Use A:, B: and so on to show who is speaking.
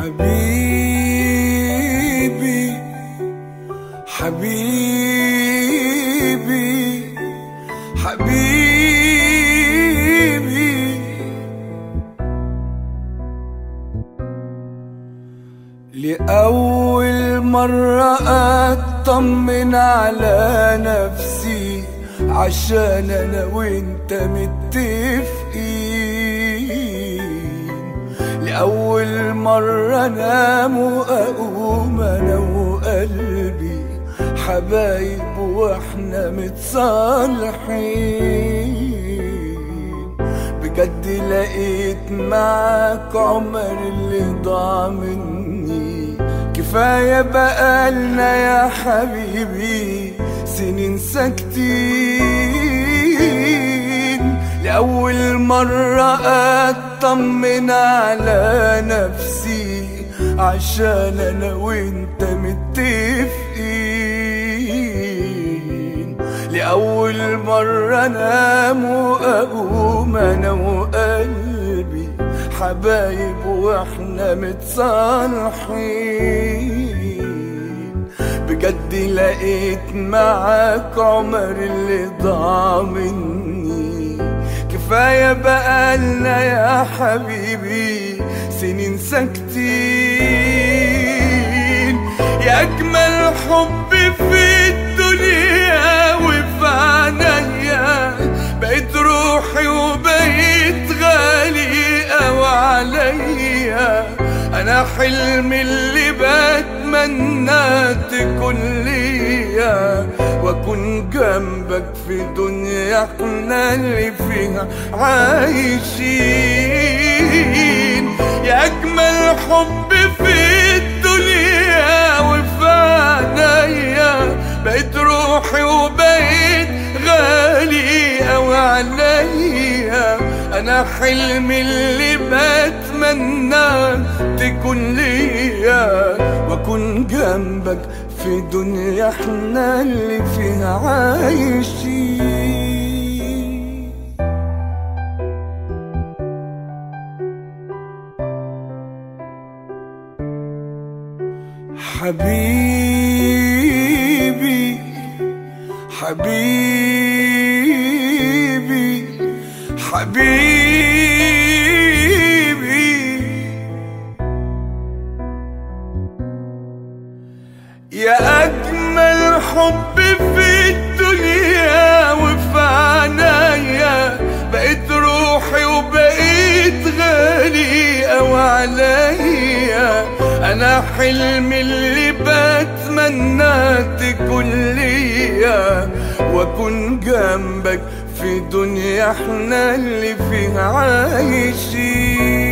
A: حبيبي حبيبي حبيبي لأول مرة أطمن على نفسي عشان أنا وأنت متفقين لأول مرة أنام وأقوم أنا وقلبي حبايب وإحنا متصالحين بجد لقيت معاك عمر اللي ضاع مني كفاية بقالنا يا حبيبي سنين ساكتين لأول مرة أطمن على نفسي عشان أنا وأنت متفقين لأول مرة أنام وأقوم أنا وقلبي حبايب وإحنا متصالحين بجد لقيت معاك عمر اللي ضاع مني كفاية بقالنا يا حبيبي سنين ساكتين يا أجمل حب في الدنيا وفي عينيا بقيت روحي وبقيت غالي أوي عليا أنا حلمي اللي بتمنى تكون ليا وأكون جنبك في دنيا احنا اللي فيها عايشين يا أجمل حب في الدنيا وفي عينيا بقيت روحي وبقيت غالي أوي عليا أنا حلمي اللي بتمنى تكون ليا وأكون جنبك في دنيا احنا اللي فيها عايشين حبيبي حبيبي حبيبي يا أجمل حب في الدنيا وفي عينيا بقيت روحي وبقيت غالي أوي عليا أنا حلمي اللي بتمنى تكون ليا وأكون جنبك في دنيا احنا اللي فيها عايشين